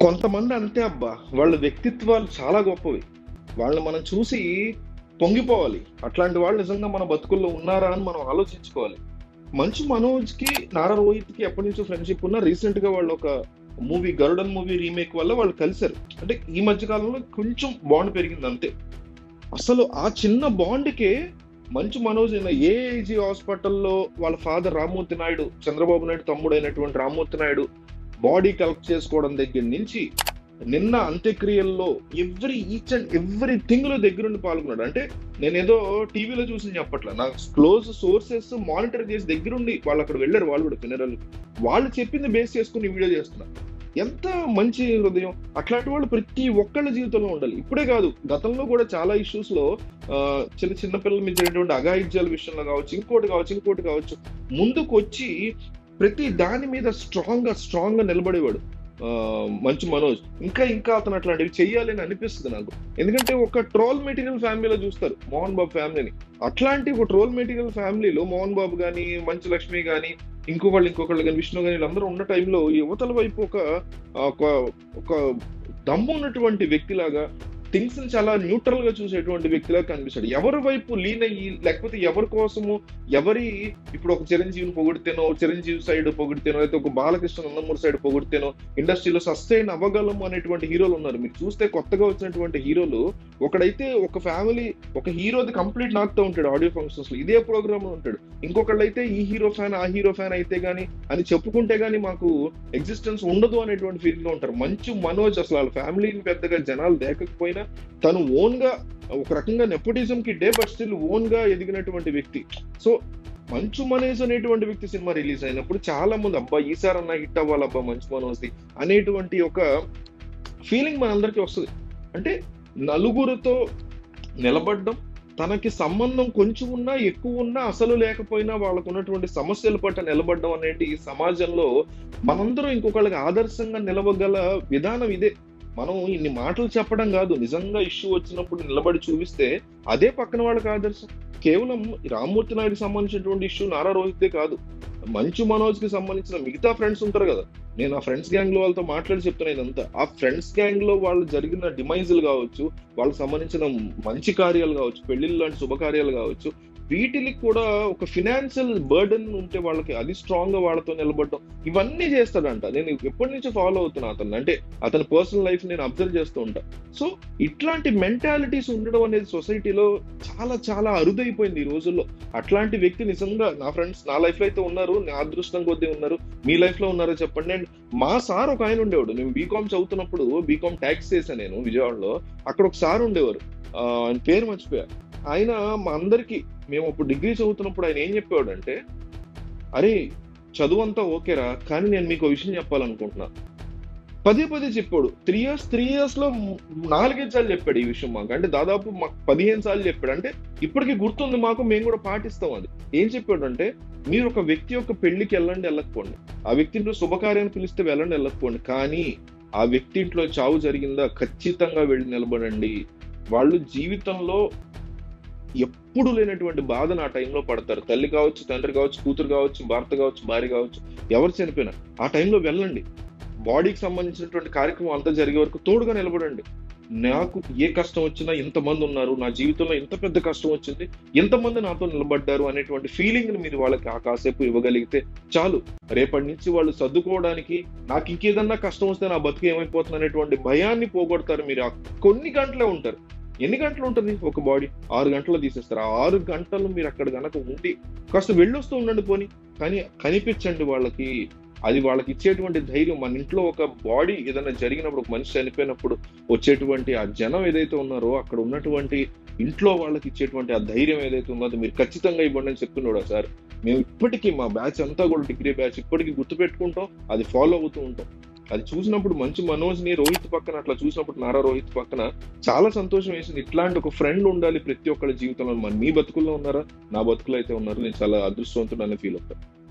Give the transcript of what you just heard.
కొంతమంది అంతే అబ్బా వాళ్ళ వ్యక్తిత్వాలు చాలా గొప్పవి వాళ్ళని మనం చూసి పొంగిపోవాలి అట్లాంటి వాళ్ళు నిజంగా మన బతుకుల్లో ఉన్నారా అని మనం ఆలోచించుకోవాలి మంచు మనోజ్కి నారా రోహిత్కి ఎప్పటి నుంచో ఫ్రెండ్షిప్ ఉన్నా రీసెంట్ గా వాళ్ళు ఒక మూవీ గరుడన్ మూవీ రీమేక్ వల్ల వాళ్ళు కలిశారు అంటే ఈ మధ్య కాలంలో కొంచెం బాండ్ పెరిగింది అంతే అసలు ఆ చిన్న బాండ్కే మంచు మనోజ్ నిన్న ఏఐజీ హాస్పిటల్లో వాళ్ళ ఫాదర్ రామ్మూర్తి నాయుడు చంద్రబాబు నాయుడు తమ్ముడు అయినటువంటి రామ్మూర్తి నాయుడు బాడీ కలెక్ట్ చేసుకోవడం దగ్గర నుంచి నిన్న అంత్యక్రియల్లో every each and every thing లో దగ్గరుండి పాల్గొన్నాడు అంటే నేను ఏదో టీవీలో చూసి చెప్పట్లే నాకు క్లోజ్ సోర్సెస్ మానిటర్ చేసి దగ్గరుండి వాళ్ళు అక్కడ వెళ్ళారు వాళ్ళు కూడా ఫినరల్ వాళ్ళు చెప్పింది బేస్ చేసుకుని వీడియో చేస్తున్నా ఎంత మంచి హృదయం అట్లాంటి వాళ్ళు ప్రతి ఒక్కళ్ళ జీవితంలో ఉండాలి ఇప్పుడే కాదు గతంలో కూడా చాలా ఇష్యూస్ లో ఆ, చిన్న చిన్న పిల్లల మీద జరిగినటువంటి అఘాయిత్యాల విషయంలో కావచ్చు ఇంకోటి కావచ్చు ఇంకోటి కావచ్చు ముందుకు వచ్చి ప్రతి దాని మీద స్ట్రాంగ్ గా స్ట్రాంగ్ గా నిలబడేవాడు ఆ, మంచు మనోజ్ ఇంకా ఇంకా అతను అట్లాంటివి చెయ్యాలి అని అనిపిస్తుంది నాకు ఎందుకంటే ఒక ట్రోల్ మెటీరియల్ ఫ్యామిలీలో చూస్తారు మోహన్ బాబు ఫ్యామిలీని అట్లాంటి ఒక ట్రోల్ మెటీరియల్ ఫ్యామిలీలో మోహన్ బాబు కానీ మంచు లక్ష్మి కానీ ఇంకొకళ్ళు ఇంకొకళ్ళు కానీ విష్ణు కానీ వీళ్ళందరూ ఉన్న టైంలో యువతల వైపు ఒక ఒక ఒక దమ్ము ఉన్నటువంటి వ్యక్తిలాగా థింగ్స్ ని చాలా న్యూట్రల్ గా చూసేటువంటి వ్యక్తిలా కనిపిస్తాడు ఎవరి వైపు లీన్ అయ్యి లేకపోతే ఎవరి కోసము ఎవరి ఇప్పుడు ఒక చిరంజీవిని పొగిడితేనో చిరంజీవి సైడ్ పొగిడితేనో లేకపోతే ఒక బాలకృష్ణ నందమూరి సైడ్ పొగిడితేనో ఇండస్ట్రీలో సస్టైన్ అవ్వగలము అనేటువంటి హీరోలు ఉన్నారు మీరు చూస్తే కొత్తగా వచ్చినటువంటి హీరోలు ఒకడైతే ఒక ఫ్యామిలీ ఒక హీరోది కంప్లీట్ నాకుతూ ఉంటాడు ఆడియో ఫంక్షన్స్ లో ఇదే ప్రోగ్రామ్ లో ఉంటాడు ఇంకొకళ్ళు అయితే ఈ హీరో ఫ్యాన్ ఆ హీరో ఫ్యాన్ అయితే గానీ అని చెప్పుకుంటే గానీ మాకు ఎగ్జిస్టెన్స్ ఉండదు అనేటువంటి ఫీలింగ్ లో ఉంటారు మంచు మనోజ్ అసలు వాళ్ళ ఫ్యామిలీని పెద్దగా జనాలు దేకకపోయినా తను ఓన్ గా ఒక రకంగా నెపోటిజం కి డే బట్ స్టిల్ ఓన్ గా ఎదిగినటువంటి వ్యక్తి సో మంచు మనోజ్ అనేటువంటి వ్యక్తి సినిమా రిలీజ్ అయినప్పుడు చాలా మంది అబ్బా ఈసారి అన్న హిట్ అవ్వాలి అబ్బా మంచు మనోజ్ది అనేటువంటి ఒక ఫీలింగ్ మనందరికీ వస్తుంది అంటే నలుగురితో నిలబడడం తనకి సంబంధం కొంచెం ఉన్నా ఎక్కువ ఉన్నా అసలు లేకపోయినా వాళ్ళకు ఉన్నటువంటి సమస్యల పట్ల నిలబడడం అనేది ఈ సమాజంలో మనందరం ఇంకొకళ్ళకి ఆదర్శంగా నిలవగల విధానం ఇదే మనం ఇన్ని మాటలు చెప్పడం కాదు నిజంగా ఇష్యూ వచ్చినప్పుడు నిలబడి చూపిస్తే అదే పక్కన వాళ్ళకి ఆదర్శం కేవలం రామ్మూర్తి నాయుడు సంబంధించినటువంటి ఇష్యూ నారా రోహితే కాదు మంచు మనోజ్ కి సంబంధించిన మిగతా ఫ్రెండ్స్ ఉంటారు కదా నేను ఆ ఫ్రెండ్స్ గ్యాంగ్ లో వాళ్ళతో మాట్లాడి చెప్తున్నా ఇదంతా ఆ ఫ్రెండ్స్ గ్యాంగ్ లో వాళ్ళు జరిగిన డిమైజులు కావచ్చు వాళ్ళకి సంబంధించిన మంచి కార్యాలు కావచ్చు పెళ్లిళ్ళు లాంటి శుభకార్యాలు కావచ్చు వీటికి కూడా ఒక ఫినాన్షియల్ బర్డెన్ ఉంటే వాళ్ళకి అది స్ట్రాంగ్ గా వాళ్ళతో నిలబడటం ఇవన్నీ చేస్తాడంట నేను ఎప్పటి నుంచి ఫాలో అవుతున్నా అతను అంటే అతని పర్సనల్ లైఫ్ నేను అబ్జర్వ్ చేస్తూ ఉంటా సో ఇట్లాంటి మెంటాలిటీస్ ఉండడం అనేది సొసైటీలో చాలా చాలా అరుదైపోయింది ఈ రోజుల్లో అట్లాంటి వ్యక్తి నిజంగా నా ఫ్రెండ్స్ నా లైఫ్ లో అయితే ఉన్నారు నా అదృష్టం కొద్దీ ఉన్నారు మీ లైఫ్ లో ఉన్నారో చెప్పండి అండ్ మా సార్ ఒక ఆయన ఉండేవాడు నేను బీకామ్ చదువుతున్నప్పుడు బీకామ్ ట్యాక్స్ చేశాను నేను విజయవాడలో అక్కడ ఒక సార్ ఉండేవారు ఆ, ఆయన పేరు మర్చిపోయా ఆయన మా అందరికి మేము అప్పుడు డిగ్రీ చదువుతున్నప్పుడు ఆయన ఏం చెప్పేవాడు అంటే అరే చదువు అంతా ఓకేరా కానీ నేను మీకు ఒక విషయం చెప్పాలనుకుంటున్నా పదే పదే చెప్పాడు త్రీ ఇయర్స్ త్రీ ఇయర్స్ లో నాలుగైదు సార్లు చెప్పాడు ఈ విషయం మాకు అంటే దాదాపు మాకు పదిహేను సార్లు చెప్పాడు అంటే ఇప్పటికి గుర్తుంది మాకు మేము కూడా పాటిస్తాం అది ఏం చెప్పాడు అంటే మీరు ఒక వ్యక్తి యొక్క పెళ్లికి వెళ్ళండి వెళ్ళకపోండి ఆ వ్యక్తి ఇంట్లో శుభకార్యాన్ని పిలిస్తే వెళ్ళండి వెళ్ళకపోండి కానీ ఆ వ్యక్తి ఇంట్లో చావు జరిగిందా ఖచ్చితంగా వెళ్ళి నిలబడండి వాళ్ళు జీవితంలో ఎప్పుడు లేనటువంటి బాధను ఆ టైంలో పడతారు తల్లి కావచ్చు తండ్రి కావచ్చు కూతురు కావచ్చు భర్త కావచ్చు భార్య కావచ్చు ఎవరు చనిపోయినా ఆ టైంలో వెళ్ళండి బాడీకి సంబంధించినటువంటి కార్యక్రమం అంతా జరిగే వరకు తోడుగా నిలబడండి నాకు ఏ కష్టం వచ్చినా ఎంతమంది ఉన్నారు నా జీవితంలో ఎంత పెద్ద కష్టం వచ్చింది ఎంతమంది నాతో నిలబడ్డారు అనేటువంటి ఫీలింగ్ ని మీరు వాళ్ళకి ఆ కాసేపు ఇవ్వగలిగితే చాలు రేపటి నుంచి వాళ్ళు సర్దుకోవడానికి నాకు ఇంకేదన్నా కష్టం వస్తే నా బతుకు ఏమైపోతుంది అనేటువంటి భయాన్ని పోగొడతారు మీరు ఆ కొన్ని గంటలే ఉంటారు ఎన్ని గంటలు ఉంటుంది ఒక బాడీ ఆరు గంటలు తీసేస్తారు ఆ ఆరు గంటలు మీరు అక్కడ గనక ఉండి కాస్త వెళ్ళొస్తూ ఉండండి పోని కానీ కనిపించండి వాళ్ళకి అది వాళ్ళకి ఇచ్చేటువంటి ధైర్యం మన ఇంట్లో ఒక బాడీ ఏదైనా జరిగినప్పుడు ఒక మనిషి చనిపోయినప్పుడు వచ్చేటువంటి ఆ జనం ఏదైతే ఉన్నారో అక్కడ ఉన్నటువంటి ఇంట్లో వాళ్ళకి ఇచ్చేటువంటి ఆ ధైర్యం ఏదైతే ఉందో అది మీరు ఖచ్చితంగా ఇవ్వండి అని చెప్తున్నాడు సార్ మేము ఇప్పటికీ మా బ్యాచ్ అంతా కూడా డిగ్రీ బ్యాచ్ ఇప్పటికీ గుర్తు పెట్టుకుంటాం అది ఫాలో అవుతూ ఉంటాం అది చూసినప్పుడు మంచి మనోజ్ ని రోహిత్ పక్కన అట్లా చూసినప్పుడు నారా రోహిత్ పక్కన చాలా సంతోషం వేసింది ఇట్లాంటి ఒక ఫ్రెండ్ ఉండాలి ప్రతి ఒక్కరి జీవితంలో మరి మీ బతుకుల్లో ఉన్నారా నా బతుకులో అయితే ఉన్నారు నేను చాలా అదృష్టవంతుడు అనే ఫీల్ అవుతాను